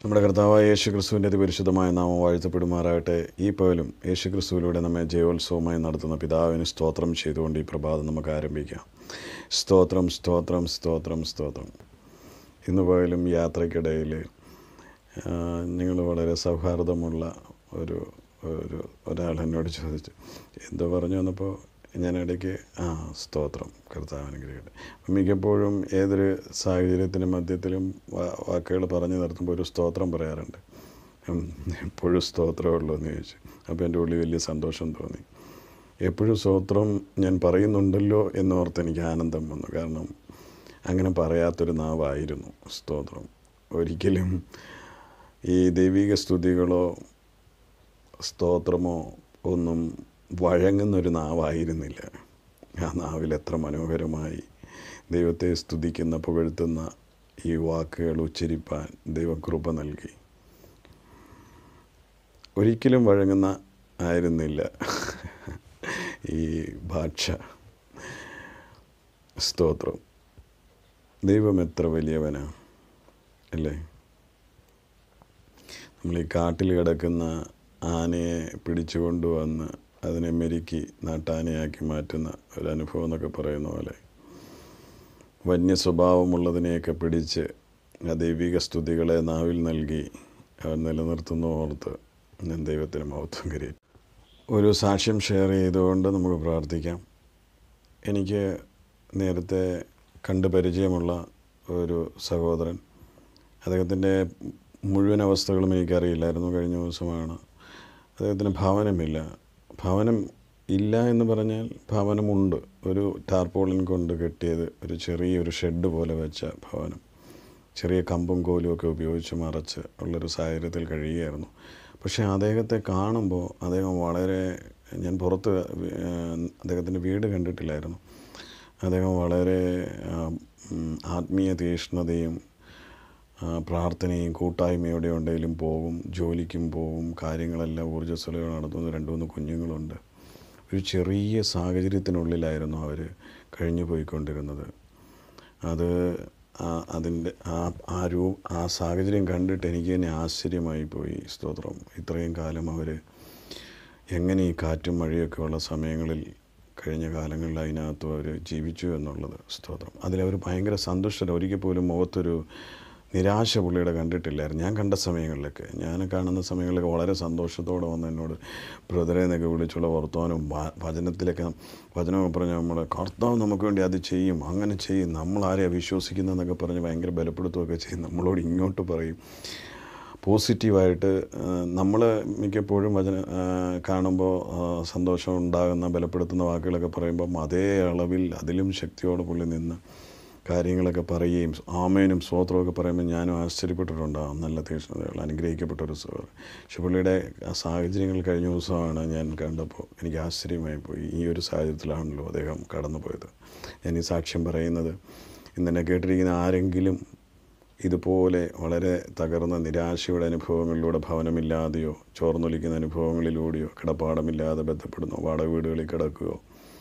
നമ്മുടെ കർത്താവായ യേശു ക്രിസ്തുവിൻ്റെ അതിപരിശുദ്ധമായ നാമം വാഴ്ത്തപ്പെടുമാറാകട്ടെ ഈ പകലും യേശു ക്രിസ്തുവിലൂടെ നമ്മെ ജയോത്സവമായി നടത്തുന്ന പിതാവിന് സ്തോത്രം ചെയ്തുകൊണ്ട് ഈ പ്രഭാതം നമുക്ക് ആരംഭിക്കാം സ്തോത്രം സ്തോത്രം സ്തോത്രം സ്തോത്രം ഇന്ന് പകലും യാത്രയ്ക്കിടയിൽ നിങ്ങൾ വളരെ സൗഹാർദ്ദമുള്ള ഒരു ഒരു ഒരാൾ എന്നോട് ചോദിച്ചു എന്തോ പറഞ്ഞു വന്നപ്പോൾ ഞാൻ ഇടയ്ക്ക് ആ സ്തോത്രം കർത്താവിനുഗ്രഹിക്കട്ടെ മിക്കപ്പോഴും ഏതൊരു സാഹചര്യത്തിനും മധ്യത്തിലും വാ- വാക്കുകൾ പറഞ്ഞു നിർത്തുമ്പോൾ ഒരു സ്തോത്രം പറയാറുണ്ട് ഉം, എപ്പോഴും സ്തോത്രമേ ഉള്ളൂ എന്ന് ചോദിച്ചു അപ്പോൾ എൻ്റെ ഉള്ളിൽ വലിയ സന്തോഷം തോന്നി എപ്പോഴും സ്തോത്രം ഞാൻ പറയുന്നുണ്ടല്ലോ എന്നോർത്ത് എനിക്ക് ആനന്ദം വന്നു കാരണം അങ്ങനെ പറയാത്തൊരു നാവായിരുന്നു സ്തോത്രം ഒരിക്കലും ഈ ദൈവിക സ്തുതികളോ സ്തോത്രമോ ഒന്നും വഴങ്ങുന്നൊരു നാവായിരുന്നില്ല ആ നാവിൽ എത്ര മനോഹരമായി ദൈവത്തെ സ്തുതിക്കുന്ന പുകഴ്ത്തുന്ന ഈ വാക്കുകൾ ഉച്ചരിപ്പാൻ ദൈവകൃപ നൽകി ഒരിക്കലും വഴങ്ങുന്ന ആയിരുന്നില്ല ഈ ഭാഷ സ്തോത്രം ദൈവം എത്ര വലിയവനാ അല്ലേ നമ്മൾ ഈ കാട്ടിൽ കിടക്കുന്ന ആനയെ പിടിച്ചു കൊണ്ടുവന്ന് അതിനെ മെരുക്കി നാട്ടാനയാക്കി മാറ്റുന്ന ഒരു അനുഭവം എന്നൊക്കെ പറയുന്ന പോലെ വന്യ സ്വഭാവമുള്ളതിനെയൊക്കെ പിടിച്ച് ആ ദൈവിക സ്തുതികളെ നാവിൽ നൽകി അവൻ നിലനിർത്തുന്ന ഓർത്ത് ഞാൻ ദൈവത്തിന് മഹത്വം കരയും ഒരു സാക്ഷ്യം ഷെയർ ചെയ്തുകൊണ്ട് നമുക്ക് പ്രാർത്ഥിക്കാം എനിക്ക് നേരത്തെ കണ്ട് പരിചയമുള്ള ഒരു സഹോദരൻ അദ്ദേഹത്തിൻ്റെ മുഴുവൻ അവസ്ഥകളും എനിക്കറിയില്ലായിരുന്നു കഴിഞ്ഞ ദിവസമാണ് അദ്ദേഹത്തിന് ഭവനമില്ല ഭവനം ഇല്ല എന്ന് പറഞ്ഞാൽ ഭവനമുണ്ട് ഒരു ടാർപോളിൻ കൊണ്ട് കെട്ടിയത് ഒരു ചെറിയൊരു ഷെഡ് പോലെ വെച്ച ഭവനം ചെറിയ കമ്പും കോലും ഒക്കെ ഉപയോഗിച്ച് മറച്ച് ഉള്ളൊരു സാഹചര്യത്തിൽ കഴിയുകയായിരുന്നു പക്ഷേ അദ്ദേഹത്തെ കാണുമ്പോൾ അദ്ദേഹം വളരെ ഞാൻ പുറത്ത് അദ്ദേഹത്തിൻ്റെ വീട് കണ്ടിട്ടില്ലായിരുന്നു അദ്ദേഹം വളരെ ആ, ഉം, ആത്മീയ തീഷ്ണതയും ആ, പ്രാർത്ഥനയും കൂട്ടായ്മയോടെ ഉണ്ടെങ്കിലും പോകും ജോലിക്കും പോകും കാര്യങ്ങളെല്ലാം ഊർജ്ജസ്വലകൾ നടത്തുന്ന രണ്ട് മൂന്ന് കുഞ്ഞുങ്ങളുണ്ട് ഒരു ചെറിയ സാഹചര്യത്തിനുള്ളിലായിരുന്നു അവർ കഴിഞ്ഞു പോയിക്കൊണ്ടിരുന്നത് അത് ആ- അതിൻ്റെ ആ ആ രൂ ആ സാഹചര്യം കണ്ടിട്ട് എനിക്ക് തന്നെ ആശ്ചര്യമായി പോയി സ്തോത്രം ഇത്രയും കാലം അവർ എങ്ങനെ ഈ കാറ്റും മഴയൊക്കെ ഉള്ള സമയങ്ങളിൽ കഴിഞ്ഞ കാലങ്ങളിൽ അതിനകത്ത് അവർ ജീവിച്ചു എന്നുള്ളത് സ്തോത്രം അതിലവർ ഭയങ്കര സന്തുഷ്ടർ ഒരിക്കൽ പോലും മുഖത്തൊരു നിരാശ പുള്ളിയുടെ കണ്ടിട്ടില്ലായിരുന്നു ഞാൻ കണ്ട സമയങ്ങളിലൊക്കെ ഞാൻ കാണുന്ന സമയങ്ങളിലൊക്കെ വളരെ സന്തോഷത്തോടെ വന്ന് എന്നോട് ബ്രദറെ എന്നൊക്കെ വിളിച്ചുള്ള വർത്തമാനവും വ- വചനത്തിലൊക്കെ വചനമൊക്കെ പറഞ്ഞ് നമ്മുടെ കർത്താവ് നമുക്ക് വേണ്ടി അത് ചെയ്യും അങ്ങനെ ചെയ്യും നമ്മൾ ആരെയാണ് വിശ്വസിക്കുന്നതെന്നൊക്കെ പറഞ്ഞ് ഭയങ്കര ബലപ്പെടുത്തുകയൊക്കെ ചെയ്യും നമ്മളോട് ഇങ്ങോട്ട് പറയും പോസിറ്റീവായിട്ട് നമ്മൾ മിക്കപ്പോഴും വചന ആ, കാണുമ്പോൾ ആ, സന്തോഷം ഉണ്ടാകുന്ന ബലപ്പെടുത്തുന്ന വാക്കുകളൊക്കെ പറയുമ്പം അതേ അളവിൽ അതിലും ശക്തിയോടെ പുള്ളി നിന്ന് കാര്യങ്ങളൊക്കെ പറയുകയും ആമേനും സ്വോത്രമൊക്കെ പറയുമ്പോൾ ഞാനും ആശ്ചര്യപ്പെട്ടിട്ടുണ്ടാകും നല്ല തീക്ഷ്ണതകൾ അനുഗ്രഹിക്കപ്പെട്ട ഒരു സുഹൃത്ത് പക്ഷെ പുള്ളിയുടെ ആ സാഹചര്യങ്ങൾ കഴിഞ്ഞ ദിവസമാണ് ഞാൻ കണ്ടപ്പോൾ എനിക്ക് ആശ്ചര്യമായി പോയി ഈ ഒരു സാഹചര്യത്തിലാണല്ലോ അദ്ദേഹം കടന്നുപോയത് ഞാൻ ഈ സാക്ഷ്യം പറയുന്നത് ഇന്നെന്നെ കേട്ടിരിക്കുന്ന ആരെങ്കിലും ഇതുപോലെ വളരെ തകർന്ന നിരാശയുടെ അനുഭവങ്ങളിലൂടെ ഭവനമില്ലാതെയോ ചോർന്നൊലിക്കുന്ന അനുഭവങ്ങളിലൂടെയോ കിടപ്പാടമില്ലാതെ ബന്ധപ്പെടുന്നു വാടക വീടുകളിൽ കിടക്കുകയോ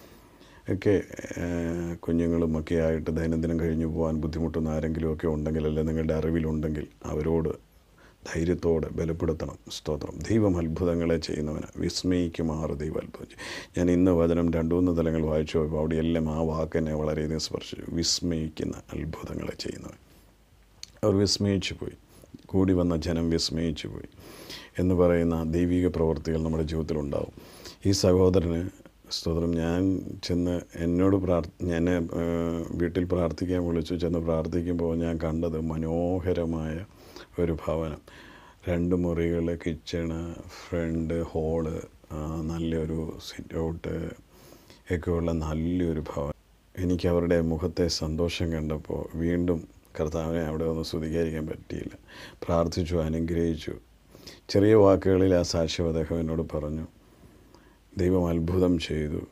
ഒക്കെ ഏഹ്, കുഞ്ഞുങ്ങളും ഒക്കെ ആയിട്ട് ദൈനംദിനം കഴിഞ്ഞു പോകാൻ ബുദ്ധിമുട്ടുന്ന ആരെങ്കിലും ഒക്കെ ഉണ്ടെങ്കിൽ അല്ലെ നിങ്ങളുടെ അറിവിലുണ്ടെങ്കിൽ അവരോട് ധൈര്യത്തോടെ ബലപ്പെടുത്തണം സ്തോത്രം ദൈവം അത്ഭുതങ്ങളെ ചെയ്യുന്നവന് വിസ്മയിക്കുമാറ് ദൈവം അത്ഭുതം ചെയ്യും. ഞാൻ ഇന്ന് വചനം രണ്ടു മൂന്ന് തലങ്ങൾ വായിച്ചു പോയപ്പോൾ അവിടെയെല്ലാം ആ വാക്കെന്നെ വളരെയധികം സ്പർശിച്ചു വിസ്മയിക്കുന്ന അത്ഭുതങ്ങളെ ചെയ്യുന്നവൻ അവർ വിസ്മയിച്ചു പോയി കൂടി വന്ന ജനം വിസ്മയിച്ചു പോയി എന്ന് പറയുന്ന ദൈവിക പ്രവർത്തികൾ നമ്മുടെ ജീവിതത്തിലുണ്ടാവും ഈ സഹോദരന് സ്തോത്രം ഞാൻ ചെന്ന് എന്നോട് പ്രാർ ഞാൻ വീട്ടിൽ പ്രാർത്ഥിക്കാൻ വിളിച്ചു ചെന്ന് പ്രാർത്ഥിക്കുമ്പോൾ ഞാൻ കണ്ടത് മനോഹരമായ ഒരു ഭവനം രണ്ട് മുറികൾ കിച്ചണ് ഫ്രണ്ട് ഹോള് നല്ലൊരു സിറ്റ് ഔട്ട് ഒക്കെയുള്ള നല്ലൊരു ഭവനം എനിക്ക് അവരുടെ മുഖത്തെ സന്തോഷം കണ്ടപ്പോൾ വീണ്ടും കർത്താവിനെ അവിടെ ഒന്ന് സ്തുതിക്കാതിരിക്കാൻ പറ്റിയില്ല പ്രാർത്ഥിച്ചു അനുഗ്രഹിച്ചു ചെറിയ വാക്കുകളിൽ ആ സാക്ഷ്യം അദ്ദേഹം എന്നോട് പറഞ്ഞു ദൈവം അത്ഭുതം ചെയ്തു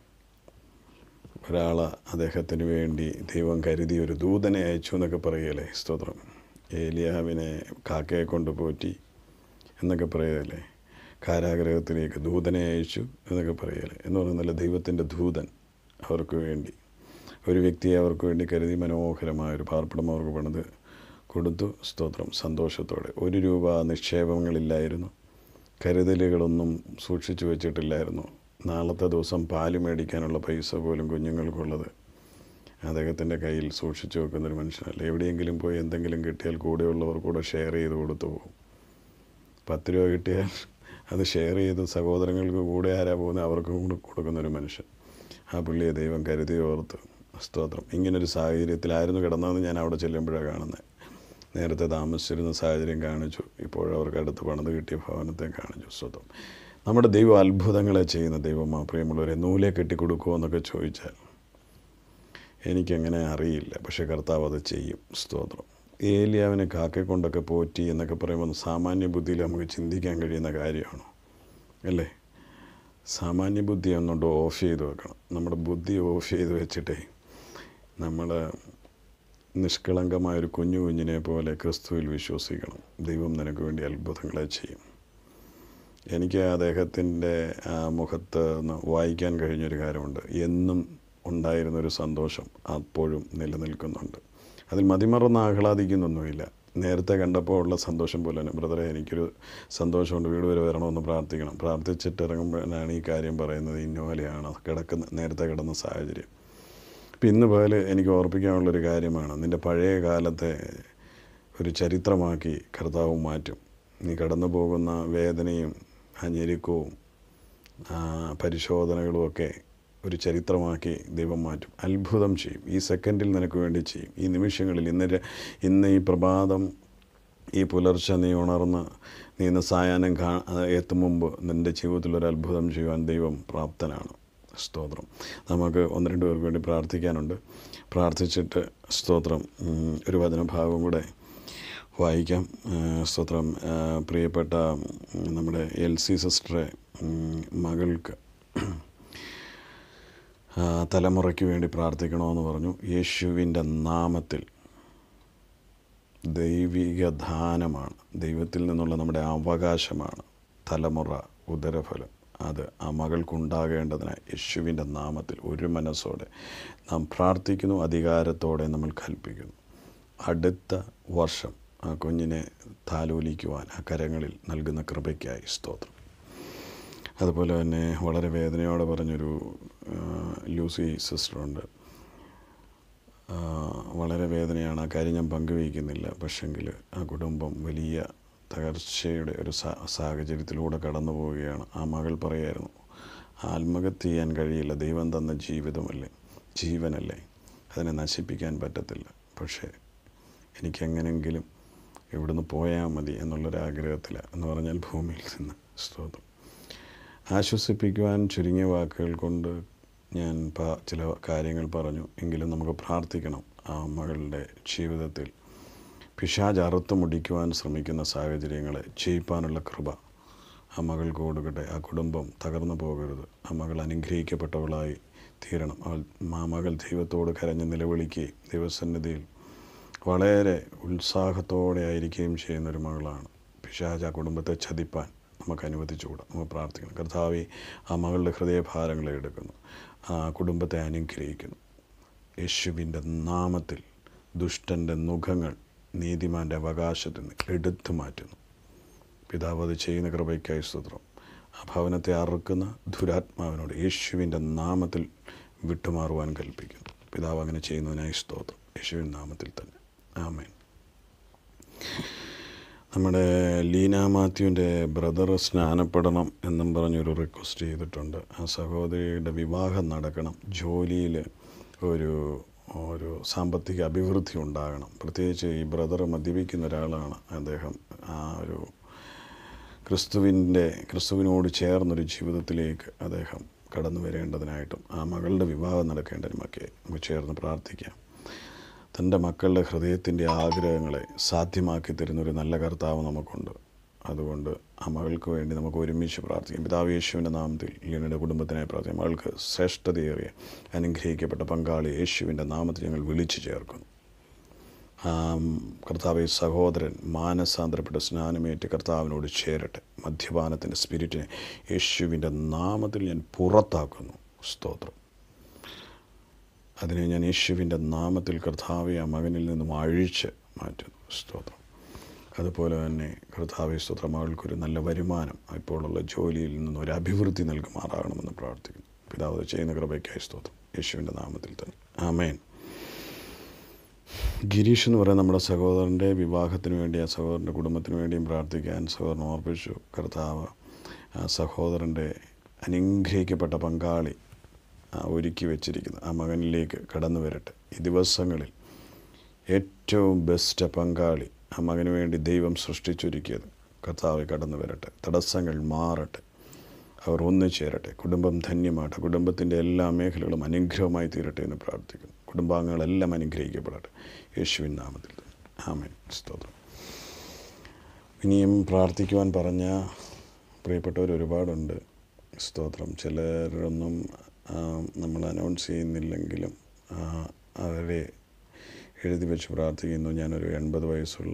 ഒരാൾ അദ്ദേഹത്തിന് വേണ്ടി ദൈവം കരുതി ഒരു ദൂതനെ അയച്ചു എന്നൊക്കെ പറയുകയല്ലേ സ്തോത്രം ഏലിയാവിനെ കാക്കയെ കൊണ്ട് പോറ്റി എന്നൊക്കെ പറയുകയല്ലേ കാരാഗ്രഹത്തിലേക്ക് ദൂതനെ അയച്ചു എന്നൊക്കെ പറയുകയല്ലേ എന്ന് പറയുന്നല്ല ദൈവത്തിൻ്റെ ദൂതൻ അവർക്ക് വേണ്ടി ഒരു വ്യക്തിയെ അവർക്ക് വേണ്ടി കരുതി മനോഹരമായ ഒരു പാർപ്പിടം അവർക്ക് പണിത് കൊടുത്തു സ്തോത്രം സന്തോഷത്തോടെ ഒരു രൂപ നിക്ഷേപങ്ങളില്ലായിരുന്നു കരുതലുകളൊന്നും സൂക്ഷിച്ചു വെച്ചിട്ടില്ലായിരുന്നു നാളത്തെ ദിവസം പാല് മേടിക്കാനുള്ള പൈസ പോലും കുഞ്ഞുങ്ങൾക്കുള്ളത് അദ്ദേഹത്തിൻ്റെ കയ്യിൽ സൂക്ഷിച്ചു വെക്കുന്നൊരു മനുഷ്യനല്ല എവിടെയെങ്കിലും പോയി എന്തെങ്കിലും കിട്ടിയാൽ കൂടെയുള്ളവർ കൂടെ ഷെയർ ചെയ്ത് കൊടുത്തു പോകും പത്ത് രൂപ കിട്ടിയാൽ അത് ഷെയർ ചെയ്ത് സഹോദരങ്ങൾക്ക് കൂടെ ആരാ പോകുന്നത് അവർക്കും കൂടെ കൊടുക്കുന്നൊരു മനുഷ്യൻ ആ പുള്ളിയെ ദൈവം കരുതി ഓർത്ത് സ്തോത്രം ഇങ്ങനൊരു സാഹചര്യത്തിലായിരുന്നു കിടന്നതെന്ന് ഞാൻ അവിടെ ചെല്ലുമ്പോഴാണ് കാണുന്നത് നേരത്തെ താമസിച്ചിരുന്ന സാഹചര്യം കാണിച്ചു ഇപ്പോഴവർക്ക് അടുത്ത് പണിത് കിട്ടിയ ഭവനത്തെ കാണിച്ചു സ്തോത്രം നമ്മുടെ ദൈവം അത്ഭുതങ്ങളെ ചെയ്യുന്ന ദൈവമാ പ്രിയമുള്ളവരെ നൂലെ കെട്ടിക്കൊടുക്കുമോ എന്നൊക്കെ ചോദിച്ചാൽ എനിക്കങ്ങനെ അറിയില്ല പക്ഷേ കർത്താവ് അത് ചെയ്യും സ്തോത്രം ഏലിയാവിനെ കാക്കെ കൊണ്ടൊക്കെ പോറ്റി എന്നൊക്കെ പറയുമ്പോൾ സാമാന്യ ബുദ്ധിയിൽ നമുക്ക് ചിന്തിക്കാൻ കഴിയുന്ന കാര്യമാണോ അല്ലേ സാമാന്യ ബുദ്ധി ഒന്നുകൊണ്ട് ഓഫ് ചെയ്ത് വെക്കണം നമ്മുടെ ബുദ്ധി ഓഫ് ചെയ്ത് വെച്ചിട്ടേ നമ്മൾ നിഷ്കളങ്കമായ ഒരു കുഞ്ഞു കുഞ്ഞിനെ പോലെ ക്രിസ്തുവിൽ വിശ്വസിക്കണം ദൈവം നിനക്ക് വേണ്ടി അത്ഭുതങ്ങളെ ചെയ്യും എനിക്ക് അദ്ദേഹത്തിൻ്റെ മുഖത്ത് നിന്ന് വായിക്കാൻ കഴിഞ്ഞൊരു കാര്യമുണ്ട് എന്നും ഉണ്ടായിരുന്നൊരു സന്തോഷം അപ്പോഴും നിലനിൽക്കുന്നുണ്ട് അതിൽ മതിമറന്ന് ആഹ്ലാദിക്കുന്നൊന്നുമില്ല നേരത്തെ കണ്ടപ്പോൾ ഉള്ള സന്തോഷം പോലെ തന്നെ ബ്രദറെ എനിക്കൊരു സന്തോഷമുണ്ട് വീട് വരെ വരണമെന്ന് പ്രാർത്ഥിക്കണം പ്രാർത്ഥിച്ചിട്ട് ഇറങ്ങുമ്പോഴാണ് ഈ കാര്യം പറയുന്നത് ഇന്നോലെയാണ് കിടക്കുന്ന നേരത്തെ കിടന്ന സാഹചര്യം ഇപ്പം ഇന്ന് പോലെ എനിക്ക് ഓർപ്പിക്കാനുള്ളൊരു കാര്യമാണ് നിൻ്റെ പഴയ കാലത്തെ ഒരു ചരിത്രമാക്കി കർത്താവ് മാറ്റും നീ കടന്നു പോകുന്ന വേദനയും ആ ഞെരുക്കവും ആ പരിശോധനകളും ഒക്കെ ഒരു ചരിത്രമാക്കി ദൈവം മാറ്റും അത്ഭുതം ചെയ്യും ഈ സെക്കൻഡിൽ നിനക്ക് വേണ്ടി ചെയ്യും ഈ നിമിഷങ്ങളിൽ ഇന്ന് ര- ഇന്ന് ഈ പ്രഭാതം ഈ പുലർച്ചെ നീ ഉണർന്ന് നീ ഇന്ന് സായാഹ്നം കാ എത്തും മുമ്പ് നിൻ്റെ ജീവിതത്തിൽ ഒരു അത്ഭുതം ചെയ്യുവാൻ ദൈവം പ്രാപ്തനാണ് സ്തോത്രം നമുക്ക് ഒന്ന് രണ്ട് പേർക്ക് വേണ്ടി പ്രാർത്ഥിക്കാനുണ്ട് പ്രാർത്ഥിച്ചിട്ട് സ്തോത്രം ഉം, ഒരു വചനഭാഗം കൂടെ വായിക്കാം ആ, സ്തോത്രം ആ, പ്രിയപ്പെട്ട ഉം, നമ്മുടെ എൽ സി സിസ്റ്ററെ ഉം, മകൾക്ക് ആ, തലമുറയ്ക്ക് വേണ്ടി പ്രാർത്ഥിക്കണമെന്ന് പറഞ്ഞു യേശുവിൻ്റെ നാമത്തിൽ ദൈവിക ദാനമാണ് ദൈവത്തിൽ നിന്നുള്ള നമ്മുടെ അവകാശമാണ് തലമുറ ഉദരഫലം അത് ആ മകൾക്കുണ്ടാകേണ്ടതിനായി യേശുവിൻ്റെ നാമത്തിൽ ഒരു മനസ്സോടെ നാം പ്രാർത്ഥിക്കുന്നു അധികാരത്തോടെ നമ്മൾ കൽപ്പിക്കുന്നു അടുത്ത വർഷം ആ കുഞ്ഞിനെ താലോലിക്കുവാൻ ആ കരങ്ങളിൽ നൽകുന്ന കൃപയ്ക്കായി സ്തോത്രം അതുപോലെ തന്നെ വളരെ വേദനയോടെ പറഞ്ഞൊരു ആ, ലൂസി സിസ്റ്ററുണ്ട് ആ, വളരെ വേദനയാണ് ആ കാര്യം ഞാൻ പങ്കുവയ്ക്കുന്നില്ല പക്ഷെങ്കിൽ ആ കുടുംബം വലിയ തകർച്ചയുടെ ഒരു സാ- സാഹചര്യത്തിലൂടെ കടന്നു പോവുകയാണ് ആ മകൾ പറയായിരുന്നു ആത്മഹത്യ ചെയ്യാൻ കഴിയില്ല ദൈവം തന്ന ജീവിതമല്ലേ ജീവനല്ലേ അതിനെ നശിപ്പിക്കാൻ പറ്റത്തില്ല പക്ഷേ എനിക്കെങ്ങനെങ്കിലും ഇവിടുന്ന് പോയാൽ മതി എന്നുള്ളൊരാഗ്രഹത്തിൽ എന്ന് പറഞ്ഞാൽ ഭൂമിയിൽ നിന്ന് സ്തോത്രം ആശ്വസിപ്പിക്കുവാൻ ചുരുങ്ങിയ വാക്കുകൾ കൊണ്ട് ഞാൻ പ- ചില കാര്യങ്ങൾ പറഞ്ഞു എങ്കിലും നമുക്ക് പ്രാർത്ഥിക്കണം ആ മകളുടെ ജീവിതത്തിൽ പിശാജ് അറുത്ത് മുടിക്കുവാൻ ശ്രമിക്കുന്ന സാഹചര്യങ്ങളെ ജയിപ്പാനുള്ള കൃപ ആ മകൾക്ക് കൊടുക്കട്ടെ ആ കുടുംബം തകർന്നു പോകരുത് ആ മകൾ അനുഗ്രഹിക്കപ്പെട്ടവളായി തീരണം അവൾ ആ മകൾ ദൈവത്തോട് കരഞ്ഞ് നിലവിളിക്കുകയും ദൈവസന്നിധിയിൽ വളരെ ഉത്സാഹത്തോടെ ആയിരിക്കുകയും ചെയ്യുന്നൊരു മകളാണ് പിശാജ് ആ കുടുംബത്തെ ചതിപ്പാൻ നമുക്ക് അനുവദിച്ചുകൂടാ നമുക്ക് പ്രാർത്ഥിക്കണം കർത്താവെ ആ മകളുടെ ഹൃദയഭാരങ്ങളെ എടുക്കുന്നു ആ കുടുംബത്തെ അനുഗ്രഹിക്കുന്നു യേശുവിൻ്റെ നാമത്തിൽ ദുഷ്ടൻ്റെ മുഖങ്ങൾ നീതിമാൻ്റെ അവകാശത്തിൽ നിന്ന് എടുത്തു മാറ്റുന്നു പിതാവ് അത് ചെയ്യുന്ന കൃപയ്ക്കായി സ്തോത്രം ആ ഭവനത്തെ അറുക്കുന്ന ദുരാത്മാവിനോട് യേശുവിൻ്റെ നാമത്തിൽ വിട്ടുമാറുവാൻ കൽപ്പിക്കുന്നു പിതാവ് അങ്ങനെ ചെയ്യുന്നതിനായി സ്തോത്രം യേശുവിൻ നാമത്തിൽ തന്നെ ആമേൻ നമ്മുടെ ലീന മാത്യുവിൻ്റെ ബ്രദർ സ്നാനപ്പെടണം എന്നും പറഞ്ഞൊരു റിക്വസ്റ്റ് ചെയ്തിട്ടുണ്ട് ആ സഹോദരിയുടെ വിവാഹം നടക്കണം ജോലിയിൽ ഒരു ഒരു സാമ്പത്തിക അഭിവൃദ്ധി ഉണ്ടാകണം പ്രത്യേകിച്ച് ഈ ബ്രദർ മദ്യപിക്കുന്ന ഒരാളാണ് അദ്ദേഹം ആ ഒരു ക്രിസ്തുവിൻ്റെ ക്രിസ്തുവിനോട് ചേർന്നൊരു ജീവിതത്തിലേക്ക് അദ്ദേഹം കടന്നു വരേണ്ടതിനായിട്ടും ആ മകളുടെ വിവാഹം നടക്കേണ്ടതിനുമൊക്കെ നമുക്ക് ചേർന്ന് പ്രാർത്ഥിക്കാം തൻ്റെ മക്കളുടെ ഹൃദയത്തിൻ്റെ ആഗ്രഹങ്ങളെ സാധ്യമാക്കി തരുന്നൊരു നല്ല കർത്താവ് നമുക്കുണ്ട് അതുകൊണ്ട് ആ മകൾക്ക് വേണ്ടി നമുക്ക് ഒരുമിച്ച് പ്രാർത്ഥിക്കാം പിതാവ് യേശുവിൻ്റെ നാമത്തിൽ ലീനയുടെ കുടുംബത്തിനായി പ്രാർത്ഥിക്കാം മകൾക്ക് ശ്രേഷ്ഠതയേറിയ അനുഗ്രഹിക്കപ്പെട്ട പങ്കാളി യേശുവിൻ്റെ നാമത്തിൽ ഞങ്ങൾ വിളിച്ചു ചേർക്കുന്നു ആം, കർത്താവെ സഹോദരൻ മാനസാന്തരപ്പെട്ട സ്നാനമേറ്റ് കർത്താവിനോട് ചേരട്ടെ മദ്യപാനത്തിൻ്റെ സ്പിരിറ്റിനെ യേശുവിൻ്റെ നാമത്തിൽ ഞാൻ പുറത്താക്കുന്നു സ്തോത്രം അതിനെ ഞാൻ യേശുവിൻ്റെ നാമത്തിൽ കർത്താവെ ആ മകനിൽ നിന്നും അഴിച്ച് മാറ്റുന്നു സ്തോത്രം അതുപോലെ തന്നെ കർത്താവെ സ്തോത്രം മകൾക്കൊരു നല്ല വരുമാനം ഇപ്പോഴുള്ള ജോലിയിൽ നിന്ന് ഒരു അഭിവൃദ്ധി നൽകുമാറാകണമെന്ന് പ്രാർത്ഥിക്കുന്നു പിതാവ് ചെയ്യുന്ന കൃപയ്ക്കായി സ്തോത്രം യേശുവിൻ്റെ നാമത്തിൽ തന്നെ ആമേൻ ഗിരീഷ് എന്ന് പറയുന്ന നമ്മുടെ സഹോദരൻ്റെ വിവാഹത്തിന് വേണ്ടി ആ സഹോദരൻ്റെ കുടുംബത്തിന് വേണ്ടിയും പ്രാർത്ഥിക്കാൻ സഹോദരൻ ഓർപ്പിച്ചു കർത്താവ് ആ സഹോദരൻ്റെ അനുഗ്രഹിക്കപ്പെട്ട പങ്കാളി ആ ഒരുക്കി വെച്ചിരിക്കുന്ന ആ മകനിലേക്ക് കടന്നു വരട്ടെ ഈ ദിവസങ്ങളിൽ ഏറ്റവും ബെസ്റ്റ് പങ്കാളി ആ മകന് വേണ്ടി ദൈവം സൃഷ്ടിച്ചൊരുക്കിയത് കർത്താവ് കടന്നു വരട്ടെ തടസ്സങ്ങൾ മാറട്ടെ അവർ ഒന്നുചേരട്ടെ കുടുംബം ധന്യമാകട്ടെ കുടുംബത്തിൻ്റെ എല്ലാ മേഖലകളും അനുഗ്രഹമായി തീരട്ടെ എന്ന് പ്രാർത്ഥിക്കുന്നു കുടുംബാംഗങ്ങളെല്ലാം അനുഗ്രഹിക്കപ്പെടട്ടെ യേശുവിൻ നാമത്തിൽ തന്നെ ആമേൻ സ്തോത്രം ഇനിയും പ്രാർത്ഥിക്കുവാൻ പറഞ്ഞ പ്രിയപ്പെട്ടവർ ഒരുപാടുണ്ട് സ്തോത്രം ചിലരൊന്നും ആ, നമ്മൾ അനൗൺസ് ചെയ്യുന്നില്ലെങ്കിലും ആ, അവരെ എഴുതി വെച്ച് പ്രാർത്ഥിക്കുന്നു ഞാനൊരു എൺപത് വയസ്സുള്ള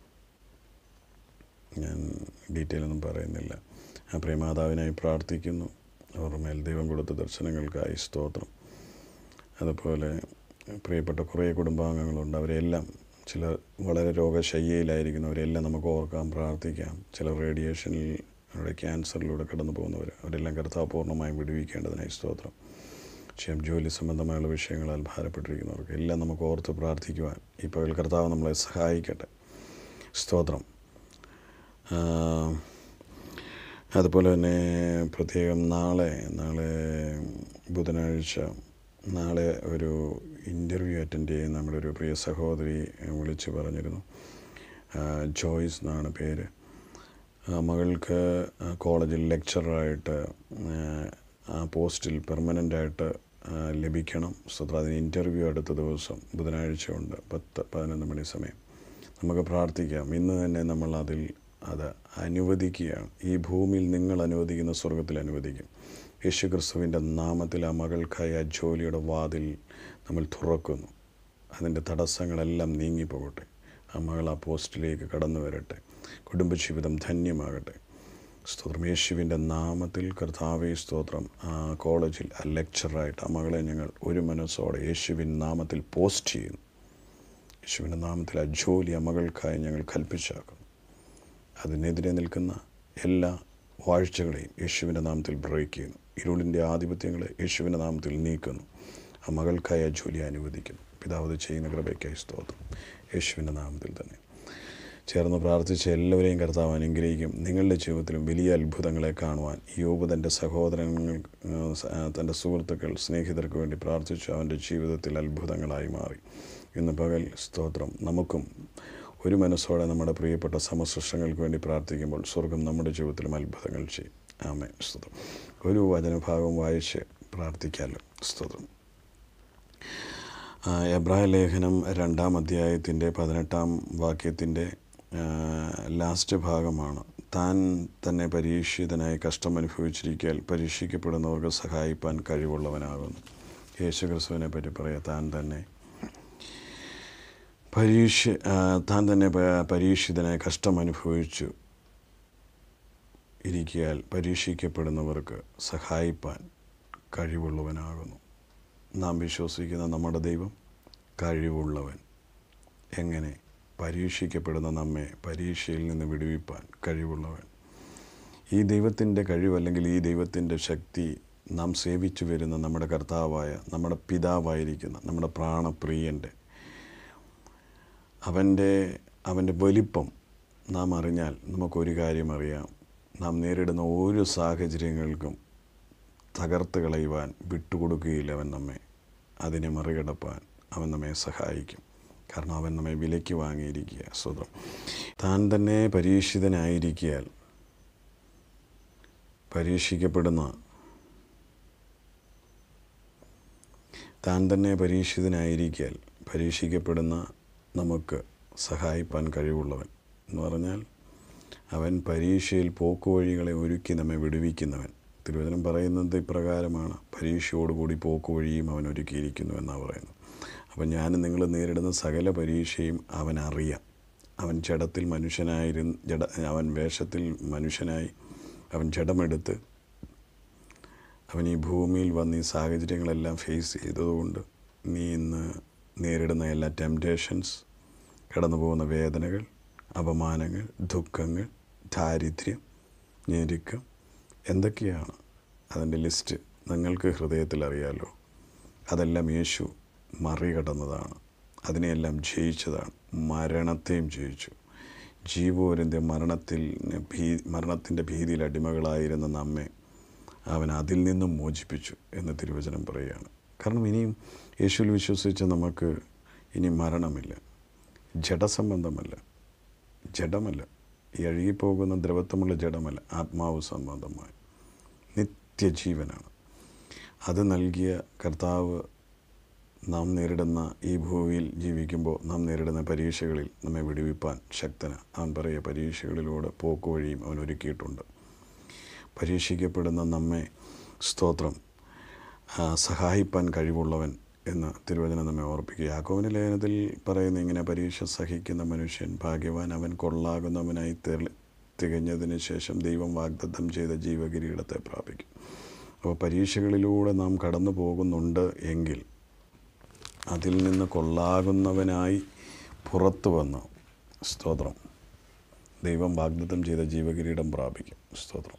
ഞാൻ ഡീറ്റെയിൽ ഒന്നും പറയുന്നില്ല ആ പ്രിയമാതാവിനായി പ്രാർത്ഥിക്കുന്നു അവർ മേൽ ദൈവം കൊടുത്ത ദർശനങ്ങൾക്കായി സ്തോത്രം അതുപോലെ പ്രിയപ്പെട്ട കുറേ കുടുംബാംഗങ്ങളുണ്ട് അവരെല്ലാം ചിലർ വളരെ രോഗശയ്യയിലായിരിക്കുന്നവരെല്ലാം നമുക്ക് ഓർക്കാം പ്രാർത്ഥിക്കാം ചിലർ റേഡിയേഷനിൽ അവരുടെ ക്യാൻസറിലൂടെ കടന്നു പോകുന്നവർ അവരെല്ലാം കർത്താവ് പൂർണ്ണമായും വിടുവിക്കേണ്ടതിനായി സ്തോത്രം ക്ഷയം ജോലി സംബന്ധമായുള്ള വിഷയങ്ങളാൽ ഭാരപ്പെട്ടിരിക്കുന്നവർക്ക് എല്ലാം നമുക്ക് ഓർത്ത് പ്രാർത്ഥിക്കുവാൻ ഈ പകൽ കർത്താവ് നമ്മളെ സഹായിക്കട്ടെ സ്തോത്രം ആ, അതുപോലെ തന്നെ പ്രത്യേകം നാളെ നാളെ ബുധനാഴ്ച നാളെ ഒരു ഇൻ്റർവ്യൂ അറ്റൻഡ് ചെയ്യുന്ന നമ്മുടെ ഒരു പ്രിയ സഹോദരി വിളിച്ച് പറഞ്ഞിരുന്നു ആ, ജോയ്സ് എന്നാണ് പേര് ആ, മകൾക്ക് ആ, കോളേജിൽ ലെക്ചറായിട്ട് ആ പോസ്റ്റിൽ പെർമനൻ്റായിട്ട് ലഭിക്കണം സ്വത്ര അതിന് ഇൻ്റർവ്യൂ അടുത്ത ദിവസം ബുധനാഴ്ച ഉണ്ട് പത്ത് പതിനൊന്ന് മണി സമയം നമുക്ക് പ്രാർത്ഥിക്കാം ഇന്ന് തന്നെ നമ്മൾ അതിൽ അത് അനുവദിക്കുകയാണ് ഈ ഭൂമിയിൽ നിങ്ങൾ അനുവദിക്കുന്ന സ്വർഗത്തിൽ അനുവദിക്കും യേശു ക്രിസ്തുവിൻ്റെ നാമത്തിൽ ആ മകൾക്കായി ആ ജോലിയുടെ വാതിൽ നമ്മൾ തുറക്കുന്നു അതിൻ്റെ തടസ്സങ്ങളെല്ലാം നീങ്ങിപ്പോകട്ടെ ആ മകൾ ആ പോസ്റ്റിലേക്ക് കടന്നു വരട്ടെ കുടുംബജീവിതം ധന്യമാകട്ടെ സ്തോത്രം യേശുവിൻ്റെ നാമത്തിൽ കർത്താവേ സ്തോത്രം ആ കോളേജിൽ ആ ലെക്ചറായിട്ട് ആ മകളെ ഞങ്ങൾ ഒരു മനസ്സോടെ യേശുവിൻ നാമത്തിൽ പോസ്റ്റ് ചെയ്യുന്നു യേശുവിൻ്റെ നാമത്തിൽ ആ ജോലി ആ മകൾക്കായി ഞങ്ങൾ കൽപ്പിച്ചാക്കുന്നു അതിനെതിരെ നിൽക്കുന്ന എല്ലാ വാഴ്ചകളെയും യേശുവിൻ്റെ നാമത്തിൽ ബ്രേക്ക് ചെയ്യുന്നു ഇരുളിൻ്റെ ആധിപത്യങ്ങളെ യേശുവിൻ്റെ നാമത്തിൽ നീക്കുന്നു ആ മകൾക്കായി ആ ജോലി അനുവദിക്കുന്നു പിതാവ് ഇത് ചെയ്യുന്ന കൃപയ്ക്കായി സ്തോത്രം യേശുവിൻ്റെ നാമത്തിൽ തന്നെ ചേർന്ന് പ്രാർത്ഥിച്ച എല്ലാവരെയും കർത്താവ് അനുഗ്രഹിക്കും നിങ്ങളുടെ ജീവിതത്തിലും വലിയ അത്ഭുതങ്ങളെ കാണുവാൻ യോബ് തൻ്റെ സഹോദരങ്ങൾ ആ, സ- ആ, തൻ്റെ സുഹൃത്തുക്കൾ സ്നേഹിതർക്ക് വേണ്ടി പ്രാർത്ഥിച്ചു അവൻ്റെ ജീവിതത്തിൽ അത്ഭുതങ്ങളായി മാറി ഇന്ന് പകൽ സ്തോത്രം നമുക്കും ഒരു മനസ്സോടെ നമ്മുടെ പ്രിയപ്പെട്ട സമസൃഷ്ടങ്ങൾക്ക് വേണ്ടി പ്രാർത്ഥിക്കുമ്പോൾ സ്വർഗം നമ്മുടെ ജീവിതത്തിലും അത്ഭുതങ്ങൾ ചെയ്യും ആമേ സ്തോത്രം ഒരു വചനഭാഗം വായിച്ച് പ്രാർത്ഥിക്കാമല്ലോ സ്തോത്രം ആ, എബ്രായ ലേഖനം രണ്ടാം അധ്യായത്തിൻ്റെ പതിനെട്ടാം വാക്യത്തിൻ്റെ ലാസ്റ്റ് ഭാഗമാണ് താൻ തന്നെ പരീക്ഷിതനായി കഷ്ടമനുഭവിച്ചിരിക്കാൻ പരീക്ഷിക്കപ്പെടുന്നവർക്ക് സഹായിപ്പാൻ കഴിവുള്ളവനാകുന്നു യേശു ക്രിസ്തുവിനെ പറ്റി പറയാം താൻ തന്നെ പരീക്ഷ ആ, താൻ തന്നെ പ- പരീക്ഷിതനായി കഷ്ടമനുഭവിച്ചു ഇരിക്കിയാൽ പരീക്ഷിക്കപ്പെടുന്നവർക്ക് സഹായിപ്പാൻ കഴിവുള്ളവനാകുന്നു നാം വിശ്വസിക്കുന്ന നമ്മുടെ ദൈവം കഴിവുള്ളവൻ എങ്ങനെ പരീക്ഷിക്കപ്പെടുന്ന നമ്മെ പരീക്ഷയിൽ നിന്ന് വിടുവിപ്പാൻ കഴിവുള്ളവൻ ഈ ദൈവത്തിൻ്റെ കഴിവ് അല്ലെങ്കിൽ ഈ ദൈവത്തിൻ്റെ ശക്തി നാം സേവിച്ചു വരുന്ന നമ്മുടെ കർത്താവായ നമ്മുടെ പിതാവായിരിക്കുന്ന നമ്മുടെ പ്രാണപ്രിയൻ്റെ അവൻ്റെ അവൻ്റെ വലിപ്പം നാം അറിഞ്ഞാൽ നമുക്കൊരു കാര്യം അറിയാം നാം നേരിടുന്ന ഓരോ സാഹചര്യങ്ങൾക്കും തകർത്ത് കളയുവാൻ വിട്ടുകൊടുക്കുകയില്ല അവൻ നമ്മെ അതിനെ മറികടപ്പാൻ അവൻ നമ്മെ സഹായിക്കും കാരണം അവൻ നമ്മെ വിലയ്ക്ക് വാങ്ങിയിരിക്കുക സ്വതം താൻ തന്നെ പരീക്ഷിതനായിരിക്കിയാൽ പരീക്ഷിക്കപ്പെടുന്ന താൻ തന്നെ പരീക്ഷിതനായിരിക്കാൽ പരീക്ഷിക്കപ്പെടുന്ന നമുക്ക് സഹായിപ്പാൻ കഴിവുള്ളവൻ എന്ന് പറഞ്ഞാൽ അവൻ പരീക്ഷയിൽ പോക്കുവഴികളെ ഒരുക്കി നമ്മെ വിടുവിക്കുന്നവൻ തിരുവചനം പറയുന്നത് ഇപ്രകാരമാണ് പരീക്ഷയോടുകൂടി പോക്കുവഴിയും അവൻ ഒരുക്കിയിരിക്കുന്നു എന്നാണ് പറയുന്നത് അപ്പം ഞാൻ നിങ്ങൾ നേരിടുന്ന സകല പരീക്ഷയും അവൻ അറിയാം അവൻ ജഡത്തിൽ മനുഷ്യനായിരുന്ന് ജഡ അവൻ വേഷത്തിൽ മനുഷ്യനായി അവൻ ജഡമെടുത്ത് അവൻ ഈ ഭൂമിയിൽ വന്ന് ഈ സാഹചര്യങ്ങളെല്ലാം ഫേസ് ചെയ്തതുകൊണ്ട് നീ ഇന്ന് നേരിടുന്ന എല്ലാ ടെംപ്റ്റേഷൻസ് കടന്നു പോകുന്ന വേദനകൾ അപമാനങ്ങൾ ദുഃഖങ്ങൾ ദാരിദ്ര്യം ഞെരുക്കം എന്തൊക്കെയാണ് അതിൻ്റെ ലിസ്റ്റ് നിങ്ങൾക്ക് ഹൃദയത്തിൽ അറിയാലോ അതെല്ലാം യേശു മറികടന്നതാണ് അതിനെയെല്ലാം ജയിച്ചതാണ് മരണത്തെയും ജയിച്ചു ജീവോരൻ്റെ മരണത്തിൽ ഭീ മരണത്തിൻ്റെ ഭീതിയിൽ അടിമകളായിരുന്ന നമ്മെ അവൻ അതിൽ നിന്നും മോചിപ്പിച്ചു എന്ന് തിരുവചനം പറയുകയാണ് കാരണം ഇനിയും യേശുവിൽ വിശ്വസിച്ച നമുക്ക് ഇനി മരണമില്ല ജഡസംബന്ധമല്ല ജഡമല്ല ഈ അഴുകിപ്പോകുന്ന ദ്രവത്വമുള്ള ജഡമല്ല ആത്മാവ് സംബന്ധമായി നിത്യജീവനാണ് അത് നൽകിയ കർത്താവ് നാം നേരിടുന്ന ഈ ഭൂമിയിൽ ജീവിക്കുമ്പോൾ നാം നേരിടുന്ന പരീക്ഷകളിൽ നമ്മെ വിടുവിപ്പാൻ ശക്തന അവൻ പറയുക പരീക്ഷകളിലൂടെ പോക്കുവഴിയും അവൻ ഒരുക്കിയിട്ടുണ്ട് പരീക്ഷിക്കപ്പെടുന്ന നമ്മെ സ്തോത്രം സഹായിപ്പാൻ കഴിവുള്ളവൻ എന്ന് തിരുവചനം നമ്മെ ഓർപ്പിക്കുക യാക്കോവിൻ്റെ ലേഖനത്തിൽ പറയുന്ന ഇങ്ങനെ പരീക്ഷ സഹിക്കുന്ന മനുഷ്യൻ ഭാഗ്യവാൻ അവൻ കൊള്ളാകുന്നവനായി തെളി തികഞ്ഞതിന് ശേഷം ദൈവം വാഗ്ദത്തം ചെയ്ത ജീവകിരീടത്തെ പ്രാപിക്കും അപ്പോൾ പരീക്ഷകളിലൂടെ നാം കടന്നു പോകുന്നുണ്ട് എങ്കിൽ അതിൽ നിന്ന് കൊള്ളാകുന്നവനായി പുറത്തു വന്ന് സ്തോത്രം ദൈവം വാഗ്ദത്തം ചെയ്ത ജീവകിരീടം പ്രാപിക്കും സ്തോത്രം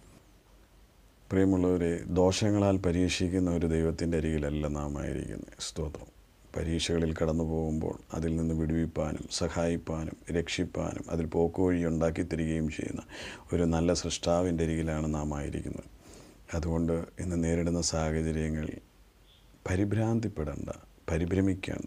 പ്രിയമുള്ളവരെ ദോഷങ്ങളാൽ പരീക്ഷിക്കുന്ന ഒരു ദൈവത്തിൻ്റെ അരികിലല്ല നാം ആയിരിക്കുന്നത് സ്തോത്രം പരീക്ഷകളിൽ കടന്നു പോകുമ്പോൾ അതിൽ നിന്ന് വിടുവിപ്പാനും സഹായിപ്പാനും രക്ഷിപ്പാനും അതിൽ പോക്കുവഴി ഉണ്ടാക്കി തരികയും ചെയ്യുന്ന ഒരു നല്ല സൃഷ്ടാവിൻ്റെ അരികിലാണ് നാം ആയിരിക്കുന്നത് അതുകൊണ്ട് ഇന്ന് നേരിടുന്ന സാഹചര്യങ്ങൾ പരിഭ്രാന്തിപ്പെടേണ്ട പരിഭ്രമിക്കേണ്ട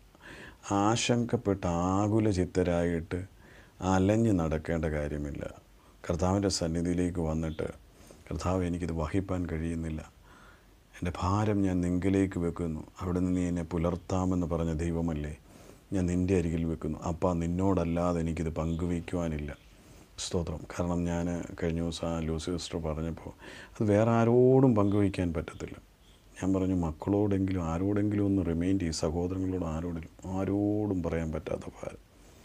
ആശങ്കപ്പെട്ട് ആകുല ചിത്തരായിട്ട് അലഞ്ഞ് നടക്കേണ്ട കാര്യമില്ല കർത്താവിൻ്റെ സന്നിധിയിലേക്ക് വന്നിട്ട് കർത്താവ് എനിക്കിത് വഹിപ്പാൻ കഴിയുന്നില്ല എൻ്റെ ഭാരം ഞാൻ നിങ്കിലേക്ക് വെക്കുന്നു അവിടെ നിന്ന് നീ എന്നെ പുലർത്താമെന്ന് പറഞ്ഞ ദൈവമല്ലേ ഞാൻ നിൻ്റെ അരികിൽ വെക്കുന്നു അപ്പാ നിന്നോടല്ലാതെ എനിക്കിത് പങ്കുവയ്ക്കുവാനില്ല സ്തോത്രം കാരണം ഞാൻ കഴിഞ്ഞ ദിവസം ആ ലൂസി സിസ്റ്റർ പറഞ്ഞപ്പോൾ അത് വേറെ ആരോടും പങ്കുവയ്ക്കാൻ പറ്റത്തില്ല ഞാൻ പറഞ്ഞു മക്കളോടെങ്കിലും ആരോടെങ്കിലും ഒന്ന് റിമൈൻഡ് ചെയ്യും സഹോദരങ്ങളോട് ആരോടെങ്കിലും ആരോടും പറയാൻ പറ്റാത്ത ഭാരം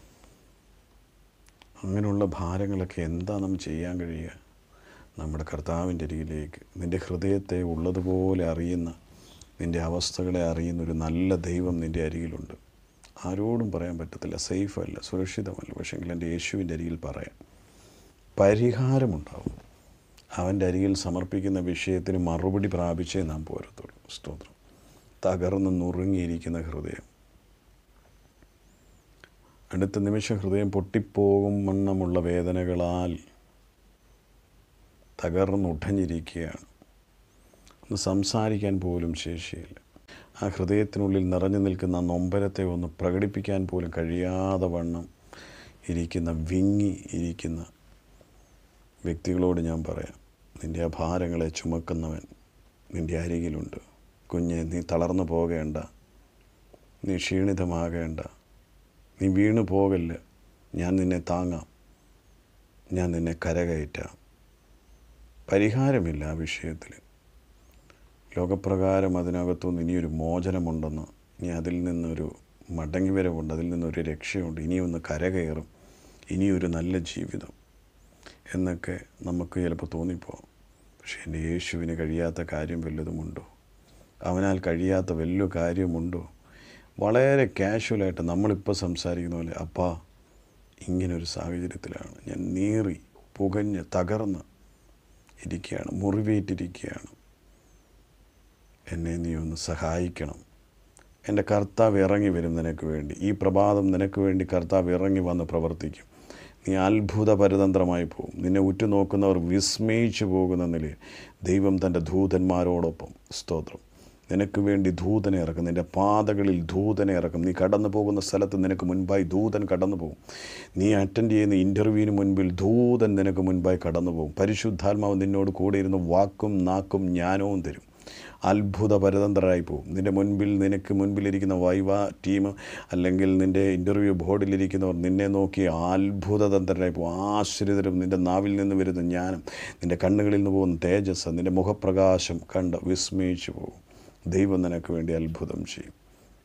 അങ്ങനെയുള്ള ഭാരങ്ങളൊക്കെ എന്താ നാം ചെയ്യാൻ കഴിയുക നമ്മുടെ കർത്താവിൻ്റെ അരികിലേക്ക് നിൻ്റെ ഹൃദയത്തെ ഉള്ളതുപോലെ അറിയുന്ന നിൻ്റെ അവസ്ഥകളെ അറിയുന്ന ഒരു നല്ല ദൈവം നിൻ്റെ അരികിലുണ്ട് ആരോടും പറയാൻ പറ്റത്തില്ല സേഫ് അല്ല സുരക്ഷിതമല്ല പക്ഷേങ്കിൽ എൻ്റെ യേശുവിൻ്റെ അരികിൽ പറയാം പരിഹാരമുണ്ടാവും അവൻ്റെ അരികിൽ സമർപ്പിക്കുന്ന വിഷയത്തിന് മറുപടി പ്രാപിച്ചേ നാം പോരത്തുള്ളൂ സ്തോത്രം തകർന്ന് നുറുങ്ങിയിരിക്കുന്ന ഹൃദയം അടുത്ത നിമിഷം ഹൃദയം പൊട്ടിപ്പോകും വണ്ണമുള്ള വേദനകളാൽ തകർന്നുടഞ്ഞിരിക്കുകയാണ് ഒന്ന് സംസാരിക്കാൻ പോലും ശേഷിയില്ല ആ ഹൃദയത്തിനുള്ളിൽ നിറഞ്ഞു നിൽക്കുന്ന ആ നൊമ്പരത്തെ ഒന്ന് പ്രകടിപ്പിക്കാൻ പോലും കഴിയാതെ വണ്ണം ഇരിക്കുന്ന വിങ്ങി ഇരിക്കുന്ന വ്യക്തികളോട് ഞാൻ പറയാം നിൻ്റെ ആ ഭാരങ്ങളെ ചുമക്കുന്നവൻ നിൻ്റെ അരികിലുണ്ട് കുഞ്ഞെ നീ തളർന്നു പോകേണ്ട നീ ക്ഷീണിതമാകേണ്ട നീ വീണു പോകല്ല ഞാൻ നിന്നെ താങ്ങാം ഞാൻ നിന്നെ കരകയറ്റാം പരിഹാരമില്ല ആ വിഷയത്തിൽ ലോകപ്രകാരം അതിനകത്തുനിന്ന് ഇനിയൊരു മോചനമുണ്ടെന്ന് ഇനി അതിൽ നിന്നൊരു മടങ്ങിവരവുണ്ട് അതിൽ നിന്നൊരു രക്ഷയുണ്ട് ഇനിയൊന്ന് കരകയറും ഇനിയൊരു നല്ല ജീവിതം എന്നൊക്കെ നമുക്ക് ചിലപ്പോൾ തോന്നിപ്പോകും പക്ഷേ എൻ്റെ യേശുവിന് കഴിയാത്ത കാര്യം വല്ലതുമുണ്ടോ അവനാൽ കഴിയാത്ത വല്ല കാര്യമുണ്ടോ വളരെ കാഷ്വലായിട്ട് നമ്മളിപ്പോൾ സംസാരിക്കുന്ന പോലെ അപ്പാ ഇങ്ങനൊരു സാഹചര്യത്തിലാണ് ഞാൻ നീറി പുകഞ്ഞ് തകർന്ന് ഇരിക്കുകയാണ് മുറിവേറ്റിരിക്കുകയാണ് എന്നെ നീ ഒന്ന് സഹായിക്കണം എൻ്റെ കർത്താവ് ഇറങ്ങി വരും നിനക്ക് വേണ്ടി ഈ പ്രഭാതം നിനക്ക് വേണ്ടി കർത്താവ് ഇറങ്ങി വന്ന് പ്രവർത്തിക്കും നീ അത്ഭുത പരതന്ത്രമായി പോകും നിന്നെ ഉറ്റുനോക്കുന്നവർ വിസ്മയിച്ചു പോകുന്ന നിലയിൽ ദൈവം തൻ്റെ ദൂതന്മാരോടൊപ്പം സ്തോത്രം നിനക്ക് വേണ്ടി ദൂതനെ ഇറക്കും നിൻ്റെ പാതകളിൽ ദൂതനെ ഇറക്കും നീ കടന്നു പോകുന്ന സ്ഥലത്ത് നിനക്ക് മുൻപായി ദൂതൻ കടന്നു പോകും നീ അറ്റൻഡ് ചെയ്യുന്ന ഇൻ്റർവ്യൂവിന് മുൻപിൽ ദൂതൻ നിനക്ക് മുൻപായി കടന്നു പോകും പരിശുദ്ധാത്മാവ് നിന്നോട് കൂടെ ഇരുന്ന് വാക്കും നാക്കും ജ്ഞാനവും തരും അത്ഭുത പരതന്ത്രരായി പോകും നിൻ്റെ മുൻപിൽ നിനക്ക് മുൻപിലിരിക്കുന്ന വൈവ ടീം അല്ലെങ്കിൽ നിൻ്റെ ഇൻ്റർവ്യൂ ബോർഡിലിരിക്കുന്നവർ നിന്നെ നോക്കി അത്ഭുതതന്ത്രരായി പോകും ആശ്രിതരും നിൻ്റെ നാവിൽ നിന്ന് വരുന്ന ജ്ഞാനം നിൻ്റെ കണ്ണുകളിൽ നിന്ന് പോകുന്ന തേജസ് നിൻ്റെ മുഖപ്രകാശം കണ്ട് വിസ്മയിച്ചു പോകും ദൈവം നിനക്ക് വേണ്ടി അത്ഭുതം ചെയ്യും